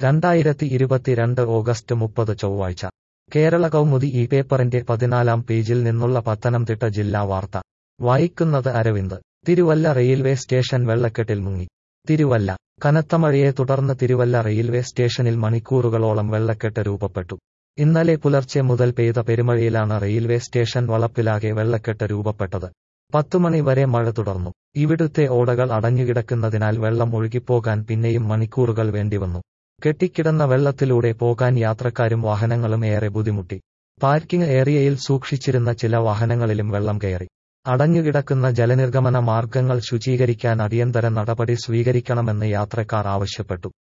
രണ്ടായിരത്തി ഇരുപത്തിരണ്ട് ഓഗസ്റ്റ് മുപ്പത് ചൊവ്വാഴ്ച കേരള കൗമുദി ഈ പേപ്പറിന്റെ പതിനാലാം പേജിൽ നിന്നുള്ള പത്തനംതിട്ട ജില്ലാ വാർത്ത വായിക്കുന്നത് അരവിന്ദ് തിരുവല്ല റെയിൽവേ സ്റ്റേഷൻ വെള്ളക്കെട്ടിൽ മുങ്ങി തിരുവല്ല കനത്ത മഴയെ തുടർന്ന് തിരുവല്ല റെയിൽവേ സ്റ്റേഷനിൽ മണിക്കൂറുകളോളം വെള്ളക്കെട്ട് രൂപപ്പെട്ടു ഇന്നലെ പുലർച്ചെ മുതൽ പെയ്ത പെരുമഴയിലാണ് റെയിൽവേ സ്റ്റേഷൻ വളപ്പിലാകെ വെള്ളക്കെട്ട് രൂപപ്പെട്ടത് പത്തുമണി വരെ മഴ തുടർന്നു ഇവിടുത്തെ ഓടകൾ അടഞ്ഞുകിടക്കുന്നതിനാൽ വെള്ളം ഒഴുകിപ്പോകാൻ പിന്നെയും മണിക്കൂറുകൾ വേണ്ടിവന്നു കെട്ടിക്കിടന്ന വെള്ളത്തിലൂടെ പോകാൻ യാത്രക്കാരും വാഹനങ്ങളും ഏറെ ബുദ്ധിമുട്ടി പാർക്കിംഗ് ഏരിയയിൽ സൂക്ഷിച്ചിരുന്ന ചില വാഹനങ്ങളിലും വെള്ളം കയറി അടഞ്ഞുകിടക്കുന്ന ജലനിർഗമന മാർഗങ്ങൾ ശുചീകരിക്കാൻ അടിയന്തര നടപടി സ്വീകരിക്കണമെന്ന് യാത്രക്കാർ ആവശ്യപ്പെട്ടു